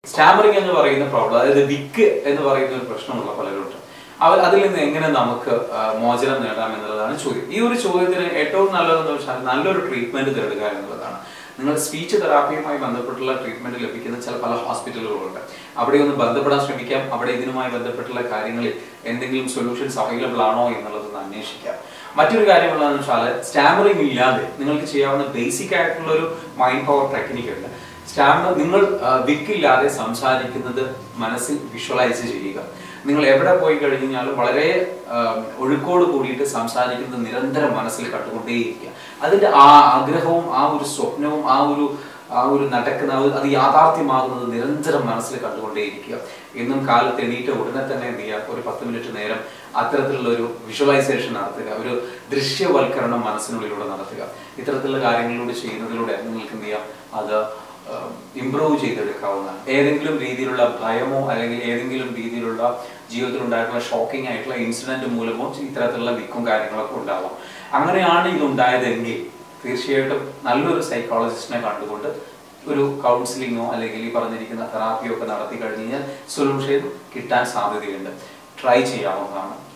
stammering എന്ന് പറയുന്ന problem അതായത് വിക്ക് എന്ന് പറയുന്ന ഒരു പ്രശ്നമുള്ള പലരുണ്ട് അവർ അതിൽ നിന്ന് എങ്ങനെ നമുക്ക് ആ, മോചനം നേടാം എന്നുള്ളതാണ് ചോദ്യം ഈ ഒരു ചോദ്യത്തിന് ഏറ്റവും നല്ലതെന്ന് വെച്ചാൽ നല്ലൊരു ട്രീറ്റ്മെന്റ് തേടുക എന്നുള്ളതാണ് നിങ്ങൾ സ്പീച്ച് തെറാപ്പിയുമായി ബന്ധപ്പെട്ടുള്ള ട്രീറ്റ്മെന്റ് ലഭിക്കുന്ന ചില പല ഹോസ്പിറ്റലുകളുണ്ട് അവിടെ ഒന്ന് ബന്ധപ്പെടാൻ ശ്രമിക്കാം അവിടെ ഇതിനുമായി ബന്ധപ്പെട്ടുള്ള കാര്യങ്ങളിൽ എന്തെങ്കിലും സൊല്യൂഷൻസ് അവൈലബിൾ ആണോ എന്നുള്ളതൊന്ന് അന്വേഷിക്കാം മറ്റൊരു കാര്യമുള്ളതെന്ന് വെച്ചാൽ സ്റ്റാമറിംഗ് ഇല്ലാതെ നിങ്ങൾക്ക് ചെയ്യാവുന്ന ബേസിക് ആയിട്ടുള്ള ഒരു മൈൻഡ് പവർ ടെക്നിക്ക് ഉണ്ട് സ്റ്റാമർ നിങ്ങൾ വിക്കില്ലാതെ സംസാരിക്കുന്നത് മനസ്സിൽ വിഷ്വലൈസ് ചെയ്യുക നിങ്ങൾ എവിടെ പോയി കഴിഞ്ഞാലും വളരെ ആ, ഒഴുക്കോട് കൂടിയിട്ട് സംസാരിക്കുന്നത് നിരന്തരം മനസ്സിൽ കണ്ടുകൊണ്ടേയിരിക്കുക അതിന്റെ ആ ആഗ്രഹവും ആ ഒരു സ്വപ്നവും ആ ഒരു ആ ഒരു നടക്കുന്ന ആ ഒരു- അത് യാഥാർത്ഥ്യമാകുന്നത് നിരന്തരം മനസ്സിൽ കണ്ടുകൊണ്ടേയിരിക്കുക എന്നും കാലത്ത് എണീറ്റ ഉടനെ തന്നെ എന്ത് ചെയ്യുക ഒരു പത്ത് മിനിറ്റ് നേരം അത്തരത്തിലുള്ള ഒരു വിഷ്വലൈസേഷൻ നടത്തുക ഒരു ദൃശ്യവൽക്കരണം മനസ്സിനുള്ളിലൂടെ നടത്തുക ഇത്തരത്തിലുള്ള കാര്യങ്ങളിലൂടെ ചെയ്യുന്നതിലൂടെ നിങ്ങൾക്ക് എന്ത് ചെയ്യാം അത് ഇംപ്രൂവ് ചെയ്തെടുക്കാവുന്നതാണ് ഏതെങ്കിലും രീതിയിലുള്ള ഭയമോ അല്ലെങ്കിൽ ഏതെങ്കിലും രീതിയിലുള്ള ജീവിതത്തിൽ ഉണ്ടായിട്ടുള്ള ഷോക്കിംഗ് ആയിട്ടുള്ള ഇൻസിഡന്റ് മൂലമോ ഇത്തരത്തിലുള്ള വിക്കും കാര്യങ്ങളൊക്കെ ഉണ്ടാവാം അങ്ങനെയാണ് ഇത് ഉണ്ടായതെങ്കിൽ തീർച്ചയായിട്ടും നല്ലൊരു സൈക്കോളജിസ്റ്റിനെ കണ്ടുകൊണ്ട് ഒരു കൗൺസിലിങ്ങോ അല്ലെങ്കിൽ ഈ പറഞ്ഞിരിക്കുന്ന തെറാപ്പിയോ ഒക്കെ നടത്തി കഴിഞ്ഞ് കഴിഞ്ഞാൽ സൊല്യൂഷൻ കിട്ടാൻ സാധ്യതയുണ്ട് ട്രൈ ചെയ്യാവുന്നതാണ്